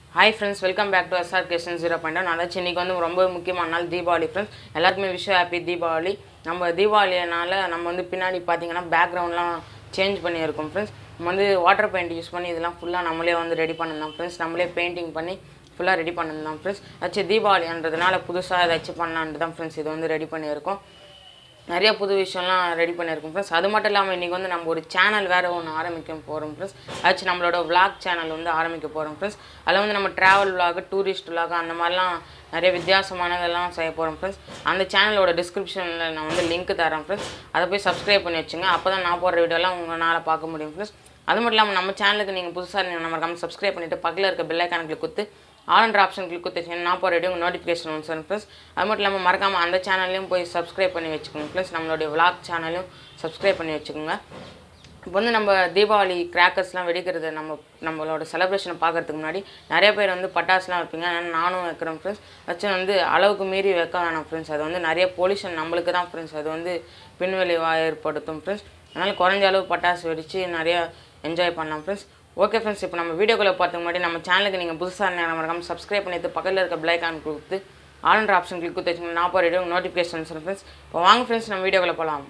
Hi friends welcome back to SR கேஷன் zero point நல்லாச்சு இன்றைக்கி வந்து ரொம்ப முக்கியமான நாள் தீபாவளி ஃப்ரெண்ட்ஸ் எல்லாருக்குமே விஷ் ஹாப்பி தீபாவளி நம்ம தீபாவளினால நம்ம வந்து பின்னாடி பார்த்தீங்கன்னா பேக்ரவுண்ட்லாம் சேஞ்ச் பண்ணியிருக்கோம் ஃப்ரெண்ட்ஸ் நம்ம வந்து வாட்டர் பெயிண்ட் யூஸ் பண்ணி இதெல்லாம் ஃபுல்லாக நம்மளே வந்து ரெடி பண்ணிருந்தோம் ஃப்ரெண்ட்ஸ் நம்மளே பெயிண்டிங் பண்ணி ஃபுல்லாக ரெடி பண்ணிருந்தோம் ஃப்ரெண்ட்ஸ் ஆச்சு தீபாவளின்றதுனால புதுசாக ஏதாச்சும் பண்ணலான்ட்டு தான் ஃப்ரெண்ட்ஸ் இது வந்து ரெடி பண்ணியிருக்கோம் நிறைய புது விஷயம்லாம் ரெடி பண்ணியிருக்கோம் ஃப்ரெண்ட்ஸ் அது மட்டும் இல்லாமல் இன்றைக்கி வந்து நம்ம ஒரு சேனல் வேறு ஒன்று ஆரம்பிக்க போகிறோம் ஃப்ரெண்ட்ஸ் ஆச்சு நம்மளோட vlog சேனல் வந்து ஆரம்பிக்க போகிறோம் ஃப்ரெண்ட்ஸ் அதில் வந்து நம்ம ட்ராவல் vlog டூரிஸ்ட் vlog அந்த மாதிரிலாம் நிறைய வித்தியாசமானதெல்லாம் செய்ய போகிறோம் ஃப்ரெண்ட்ஸ் அந்த சேனலோட டிஸ்கிரிப்ஷனில் நான் வந்து லிங்க் தரேன் ஃப்ரெண்ட்ஸ் அதை போய் சப்ஸ்கிரைப் பண்ணி வச்சுங்க அப்போ தான் நான் போடுற வீடியோலாம் உங்களால் பார்க்க முடியும் ஃப்ரெண்ட்ஸ் அது மட்டும் இல்லாமல் நம்ம சேனலுக்கு நீங்கள் புதுசாக நீங்கள் நம்ம நம்ம சப்ஸ்கிரைப் பண்ணிவிட்டு பக்கத்தில் இருக்க பெல் ஐக்கான click கொடுத்து ஆல்ன்ற ஆப்ஷன் கிளிக் கொடுத்துச்சிங்கன்னா நான் போகிற வீடியோ நோட்டிஃபிகேஷன் வந்து சார் ப்ளஸ் அது மட்டும் இல்லாமல் மறக்காமல் அந்த சேனல்லையும் போய் சப்ஸ்கிரைப் பண்ணி வச்சுக்கோங்க ப்ளஸ் நம்மளுடைய vlog சேனலையும் சப்ஸ்கிரைப் பண்ணி வச்சுக்கோங்க இப்போ வந்து நம்ம தீபாவளி கிராக்கர்ஸ்லாம் வெடிக்கிறது நம்ம நம்மளோட செலிப்ரேஷனை பார்க்கறதுக்கு முன்னாடி நிறைய பேர் வந்து பட்டாசுலாம் வைப்பீங்க ஆனால் நானும் வைக்கிறேன் ஃப்ரெண்ட்ஸ் வச்சு வந்து அளவுக்கு மீறி வைக்க வேணாம் ஃப்ரெண்ட்ஸ் அது வந்து நிறைய பொல்யூஷன் நம்மளுக்கு தான் ஃப்ரெண்ட்ஸ் அது வந்து பின்விளைவாக ஏற்படுத்தும் ஃப்ரெண்ட்ஸ் அதனால் குறைஞ்ச அளவு பட்டாசு வெடித்து நிறைய என்ஜாய் பண்ணலாம் ஃப்ரெண்ட்ஸ் ஓகே ஃப்ரெண்ட்ஸ் இப்போ நம்ம வீடியோக்குள்ளே பார்த்துக்கு முன்னாடி நம்ம சேனலுக்கு நீங்கள் புதுசாக நேரம் மறக்காமல் சப்ஸ்கிரைப் பண்ணிட்டு பக்கத்தில் இருக்க பிளைக் ஆன் கொடுத்து ஆல்ன்ற ஆப்ஷன் கிளிக் கொடுத்து வச்சுக்கோங்க நான் போகிற வீடியோ நோட்டிஃபிகேஷன்ஸ் ஃப்ரெண்ட்ஸ் இப்போ வாங்க ஃப்ரெண்ட்ஸ் நம்ம வீடியோக்குள்ளே போகலாம்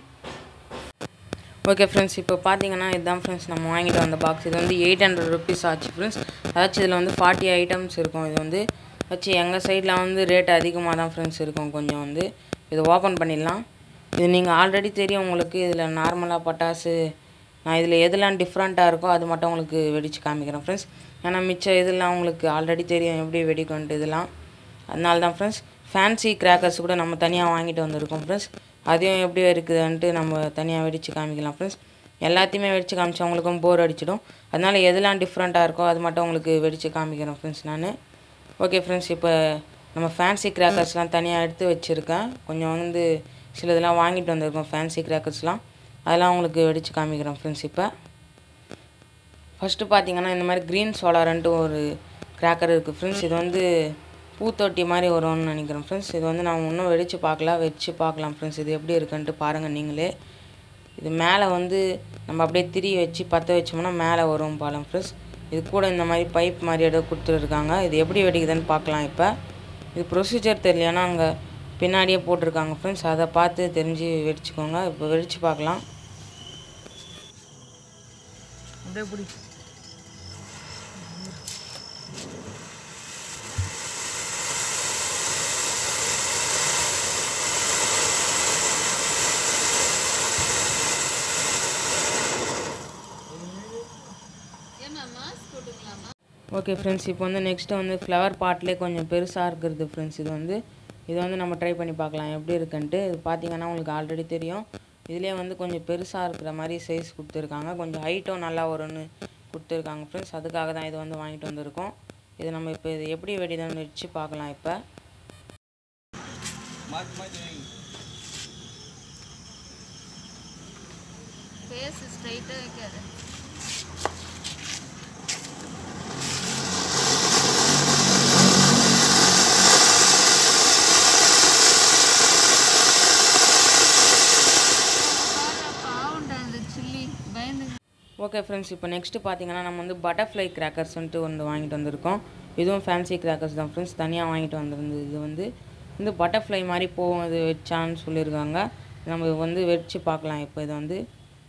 ஓகே ஃப்ரெண்ட்ஸ் இப்போ பார்த்தீங்கன்னா இதுதான் ஃப்ரெண்ட்ஸ் நம்ம வாங்கிட்டு வந்த பாக்ஸ் இது வந்து எயிட் ஹண்ட்ரட் ருபீஸ் ஆச்சு ஃப்ரெண்ட்ஸ் அதாச்சும் இதில் வந்து ஃபார்ட்டி ஐட்டம்ஸ் இருக்கும் இது வந்து வச்சு எங்கள் சைடில் வந்து ரேட் அதிகமாக தான் ஃப்ரெண்ட்ஸ் இருக்கும் கொஞ்சம் வந்து இதை ஓப்பன் பண்ணிடலாம் இது நீங்கள் ஆல்ரெடி தெரியும் உங்களுக்கு இதில் நார்மலாக பட்டாசு நான் இதில் எதெல்லாம் டிஃப்ரெண்ட்டாக இருக்கோ அது மட்டும் உங்களுக்கு வெடித்து காமிக்கிறேன் ஃப்ரெண்ட்ஸ் ஏன்னா மிச்சம் இதெல்லாம் உங்களுக்கு ஆல்ரெடி தெரியும் எப்படி வெடிக்கும்ட்டு இதெல்லாம் அதனால தான் ஃப்ரெண்ட்ஸ் ஃபேன்சி கிராக்கர்ஸ் கூட நம்ம தனியாக வாங்கிட்டு வந்திருக்கோம் ஃப்ரெண்ட்ஸ் அதையும் எப்படி இருக்குதுன்ட்டு நம்ம தனியாக வெடித்து காமிக்கலாம் ஃப்ரெண்ட்ஸ் எல்லாத்தையுமே வெடித்து காமிச்சா உங்களுக்கும் போர் அடிச்சிடும் அதனால் எதெல்லாம் டிஃப்ரெண்ட்டாக இருக்கோ அது மட்டும் உங்களுக்கு வெடித்து காமிக்கிறேன் ஃப்ரெண்ட்ஸ் நான் ஓகே ஃப்ரெண்ட்ஸ் இப்போ நம்ம ஃபேன்சி கிராக்கர்ஸ்லாம் தனியாக எடுத்து வச்சுருக்கேன் கொஞ்சம் வந்து சில இதெல்லாம் வாங்கிட்டு வந்திருக்கோம் ஃபேன்சி கிராக்கர்ஸ்லாம் அதெல்லாம் உங்களுக்கு வெடித்து காமிக்கிறேன் ஃப்ரெண்ட்ஸ் இப்போ ஃபஸ்ட்டு பார்த்தீங்கன்னா இந்த மாதிரி க்ரீன் சோலார்ன்ட்டு ஒரு கிராக்கர் இருக்குது ஃப்ரெண்ட்ஸ் இது வந்து பூத்தொட்டி மாதிரி வரும்னு நினைக்கிறேன் ஃப்ரெண்ட்ஸ் இது வந்து நான் இன்னும் வெடித்து பார்க்கலாம் வச்சு பார்க்கலாம் ஃப்ரெண்ட்ஸ் இது எப்படி இருக்குன்ட்டு பாருங்கள் நீங்களே இது மேலே வந்து நம்ம அப்படியே திரி வச்சு பற்ற வச்சோம்னா மேலே வரும் பாலம் ஃப்ரெண்ட்ஸ் இது கூட இந்த மாதிரி பைப் மாதிரி ஏதோ கொடுத்துருக்காங்க இது எப்படி வெடிக்குதுன்னு பார்க்கலாம் இப்போ இது ப்ரொசீஜர் தெரியலனா அங்கே பின்னாடியே போட்டிருக்காங்க ஃப்ரெண்ட்ஸ் அதை பார்த்து தெரிஞ்சு வெடிச்சுக்கோங்க இப்போ வெடித்து பார்க்கலாம் அப்படியே பிடி ஓகே ஃப்ரெண்ட்ஸ் இப்போ வந்து நெக்ஸ்ட்டு வந்து ஃப்ளவர் பாட்லேயே கொஞ்சம் பெருசாக இருக்கிறது ஃப்ரெண்ட்ஸ் இது வந்து இது வந்து நம்ம ட்ரை பண்ணி பார்க்கலாம் எப்படி இருக்குன்ட்டு இது பார்த்தீங்கன்னா உங்களுக்கு ஆல்ரெடி தெரியும் இதுலேயே வந்து கொஞ்சம் பெருசாக இருக்கிற மாதிரி சைஸ் கொடுத்துருக்காங்க கொஞ்சம் ஹைட்டும் நல்லா வரும்னு கொடுத்துருக்காங்க ஃப்ரெண்ட்ஸ் அதுக்காக தான் இது வந்து வாங்கிட்டு வந்திருக்கோம் இது நம்ம இப்போ இது எப்படி வெடிதான்னு வச்சு பார்க்கலாம் இப்போ ஃபேஸ் ஸ்ட்ரைட்டாக வைக்காது பாவண்டா அந்த சில்லி பயந்து ஓகே ஃப்ரெண்ட்ஸ் இப்போ நெக்ஸ்ட்டு பார்த்தீங்கன்னா நம்ம வந்து பட்டர்ஃப்ளை கிராக்கர்ஸ்ன்ட்டு ஒன்று வாங்கிட்டு வந்திருக்கோம் இதுவும் ஃபேன்சி கிராக்கர்ஸ் தான் ஃப்ரெண்ட்ஸ் தனியாக வாங்கிட்டு வந்திருந்தது இது வந்து வந்து பட்டர்ஃப்ளை மாதிரி போகும் இது வச்சான்னு சொல்லியிருக்காங்க நம்ம வந்து வச்சு பார்க்கலாம் இப்போ இது வந்து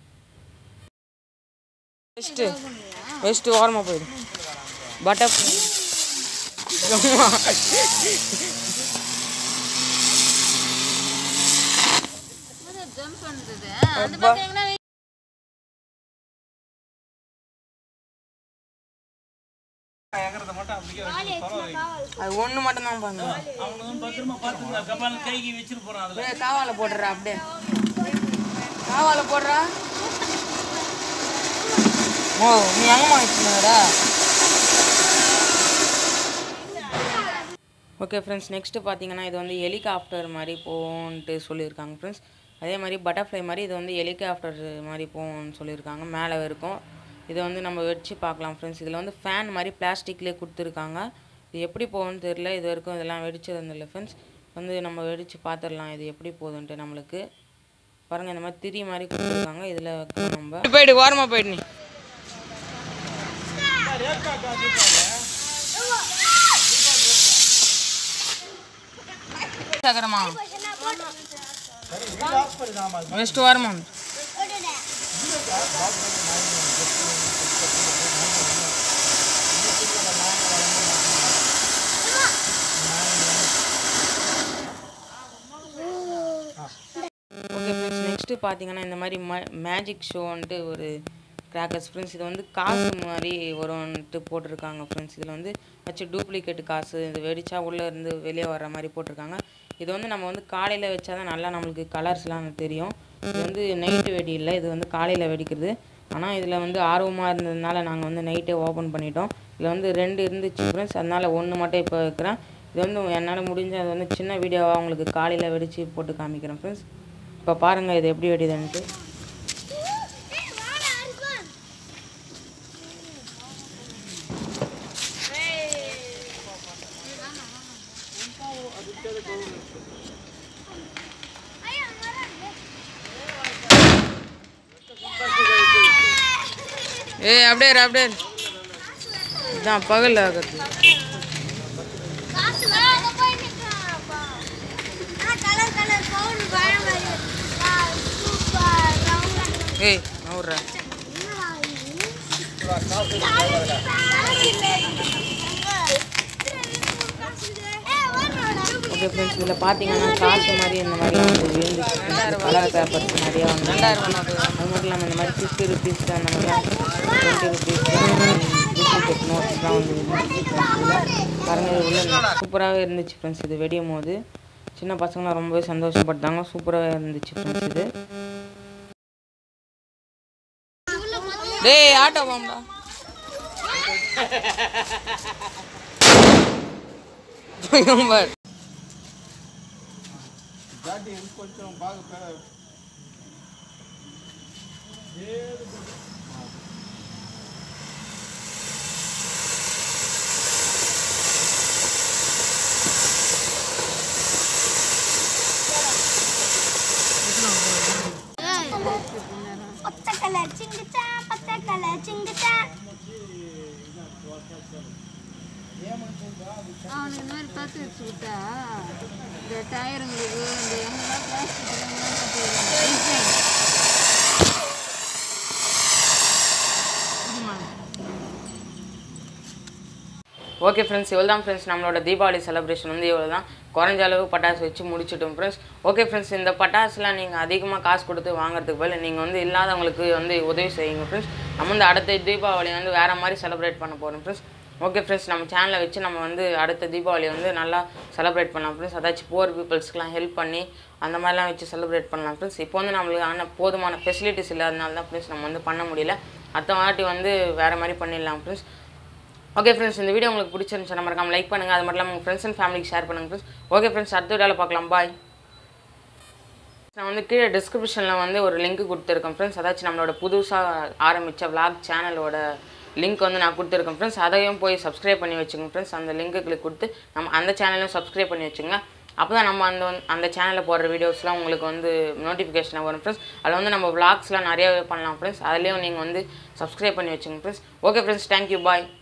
வெஸ்ட்டு வெஸ்ட்டு ஓரமாக போயிடும் பட்டர்ஃப்ளை ஜம்ப் பண்ணுறது அந்த பக்கம் எங்கன்னா அது ஒன்று மட்டும் தான் பண்ணுங்க காவால போடுறா அப்படியே காவால போடுறா ஓ நீ எங்கம்மா வச்சுருந்தா ஓகே ஃப்ரெண்ட்ஸ் நெக்ஸ்ட்டு பார்த்தீங்கன்னா இது வந்து ஹெலிகாப்டர் மாதிரி போகும்ன்ட்டு சொல்லியிருக்காங்க ஃப்ரெண்ட்ஸ் அதே மாதிரி பட்டர்ஃப்ளை மாதிரி இது வந்து ஹெலிகாப்டர் மாதிரி போகும்னு சொல்லியிருக்காங்க மேலே இருக்கும் இதை வந்து நம்ம வச்சு பார்க்கலாம் ஃப்ரெண்ட்ஸ் இதில் வந்து ஃபேன் மாதிரி பிளாஸ்டிக்லேயே கொடுத்துருக்காங்க இது எப்படி போகும்னு தெரில இது வரைக்கும் இதெல்லாம் வெடிச்சது இல்லை ஃப்ரெண்ட்ஸ் வந்து நம்ம வெடித்து பார்த்துடலாம் இது எப்படி போகுதுன்ட்டு நம்மளுக்கு பாருங்கள் இந்த மாதிரி திரி மாதிரி கொடுத்துருக்காங்க இதில் நம்ம போயிடு ஓரமாக போயிடு நீ ஆகிறமா ಎಷ್ಟು ವಾರ ಮಾಡಿ ஓகே ஃப்ரெண்ட்ஸ் நெக்ஸ்ட்டு பார்த்தீங்கன்னா இந்த மாதிரி ம மேஜிக் ஷோன்ட்டு ஒரு கிராக்கர்ஸ் ஃப்ரெண்ட்ஸ் இது வந்து காசு மாதிரி வரும்ன்ட்டு போட்டிருக்காங்க ஃப்ரெண்ட்ஸ் இதில் வந்து வச்சு டூப்ளிகேட் காசு இது வெடிச்சா உள்ளே இருந்து வெளியே வர்ற மாதிரி போட்டிருக்காங்க இது வந்து நம்ம வந்து காலையில் வச்சா தான் நல்லா நம்மளுக்கு கலர்ஸ்லாம் தெரியும் இது வந்து நைட்டு வெடி இல்லை இது வந்து காலையில் வெடிக்கிறது ஆனால் இதில் வந்து ஆர்வமாக இருந்ததுனால நாங்கள் வந்து நைட்டே ஓப்பன் பண்ணிட்டோம் இதில் வந்து ரெண்டு இருந்துச்சு ஃப்ரெண்ட்ஸ் அதனால் ஒன்று மட்டும் இப்போ வைக்கிறேன் இது வந்து என்னால் முடிஞ்ச அது வந்து சின்ன வீடியோவாக உங்களுக்கு காலையில் வெடித்து போட்டு காமிக்கிறேன் ஃப்ரெண்ட்ஸ் இப்போ பாருங்கள் இது எப்படி வெடிதுன்ட்டு ஏய் அப்படியே இரு, அப்படியே இரு. இதான் பகல் ஆகுது ஏய் நவுறேன் ஓகே ஃப்ரெண்ட்ஸ் இதில் பார்த்தீங்கன்னா காசு மாதிரி இந்த மாதிரி வந்து விழுந்துச்சு கலர் பேப்பர்ஸ் நிறையா வந்து அது மட்டும் இல்லாமல் இந்த மாதிரி ஃபிஃப்டி ருபீஸ் அந்த மாதிரிலாம் டுவெண்ட்டி ருபீஸ் டூப்ளிகேட் நோட்ஸ்லாம் வந்து இருந்துச்சு பாருங்கள் உள்ள சூப்பராகவே இருந்துச்சு ஃப்ரெண்ட்ஸ் இது வெடியும் போது சின்ன பசங்களாம் ரொம்பவே சந்தோஷப்பட்டாங்க சூப்பராகவே இருந்துச்சு ஃப்ரெண்ட்ஸ் இது டேய் ஆட்டோ போம்டா பயங்கர பச்சை கலர் சிங்குச்சா பச்சை கலர் சிங்குச்சா அவனுக்கு இந்த மாதிரி பார்த்து வச்சு விட்டா இந்த டயருங்களுக்கு இந்த எங்கெல்லாம் பிளாஸ்டிக் எங்கெல்லாம் பார்த்து ஓகே ஃப்ரெண்ட்ஸ் இவ்வளோ தான் ஃப்ரெண்ட்ஸ் நம்மளோட தீபாவளி செலிப்ரேஷன் வந்து இவ்வளோ தான் குறைஞ்ச அளவு பட்டாசு வச்சு முடிச்சிட்டோம் ஃப்ரெண்ட்ஸ் ஓகே ஃப்ரெண்ட்ஸ் இந்த பட்டாசுலாம் நீங்கள் அதிகமாக காசு கொடுத்து வாங்குறதுக்கு பதில் நீங்கள் வந்து இல்லாதவங்களுக்கு வந்து உதவி செய்யுங்க ஃப்ரெண்ட்ஸ் நம்ம வந்து அடுத்த தீபாவளி வந்து வேறு மாதிரி செலிப்ரேட் பண்ண போகிறோம் ஃப்ரெண்ட்ஸ் ஓகே ஃப்ரெண்ட்ஸ் நம்ம சேனலை வச்சு நம்ம வந்து அடுத்த தீபாவளி வந்து நல்லா செலிப்ரேட் பண்ணலாம் ஃப்ரெண்ட்ஸ் அதாச்சும் போர் பீப்புள்ஸ்க்குலாம் ஹெல்ப் பண்ணி அந்த மாதிரிலாம் வச்சு செலிப்ரேட் பண்ணலாம் ஃப்ரெண்ட்ஸ் இப்போ வந்து நம்மளுக்கு ஆனால் போதுமான ஃபெசிலிட்டிஸ் இல்லாதனால தான் ஃப்ரெண்ட்ஸ் நம்ம வந்து பண்ண முடியல அடுத்த வாட்டி வந்து வேறு மாதிரி பண்ணிடலாம் ஃப்ரெண்ட்ஸ் ஓகே ஃப்ரெண்ட்ஸ் இந்த வீடியோ உங்களுக்கு பிடிச்சிருந்துச்சு மறக்காம லைக் பண்ணுங்கள் அது மட்டும் இல்லாமல் உங்கள் ஃப்ரெண்ட்ஸ் அண்ட் ஃபேமிலிக்கு ஷேர் பண்ணுங்கள் ஃப்ரெண்ட்ஸ் ஓகே ஃப்ரெண்ட்ஸ் அடுத்த வீடியோவில் பார்க்கலாம் பாய் நான் வந்து கீழே டிஸ்கிரிப்ஷனில் வந்து ஒரு லிங்க் கொடுத்துருக்கேன் ஃப்ரெண்ட்ஸ் அதாச்சும் நம்மளோட புதுசாக ஆரம்பித்த vlog சேனலோட லிங்க் வந்து நான் கொடுத்துருக்கேன் ஃப்ரெண்ட்ஸ் அதையும் போய் சப்ஸ்கிரைப் பண்ணி வச்சுக்கோங்க ஃப்ரெண்ட்ஸ் அந்த லிங்க்கு கிளிக் கொடுத்து நம்ம அந்த சேனலையும் சப்ஸ்கிரைப் பண்ணி வச்சுங்க அப்போ தான் நம்ம அந்த வந்து- அந்த சேனலில் போடுற வீடியோஸ்லாம் உங்களுக்கு வந்து நோட்டிஃபிகேஷன் வரும் ஃப்ரெண்ட்ஸ் அதில் வந்து நம்ம vlogsலாம் நிறையவே பண்ணலாம் ஃப்ரெண்ட்ஸ் அதுலேயும் நீங்கள் வந்து சப்ஸ்கிரைப் பண்ணி வச்சுங்க ஃப்ரெண்ட்ஸ் ஓகே ஃப்ரெண்ட்ஸ் தேங்க்யூ பாய்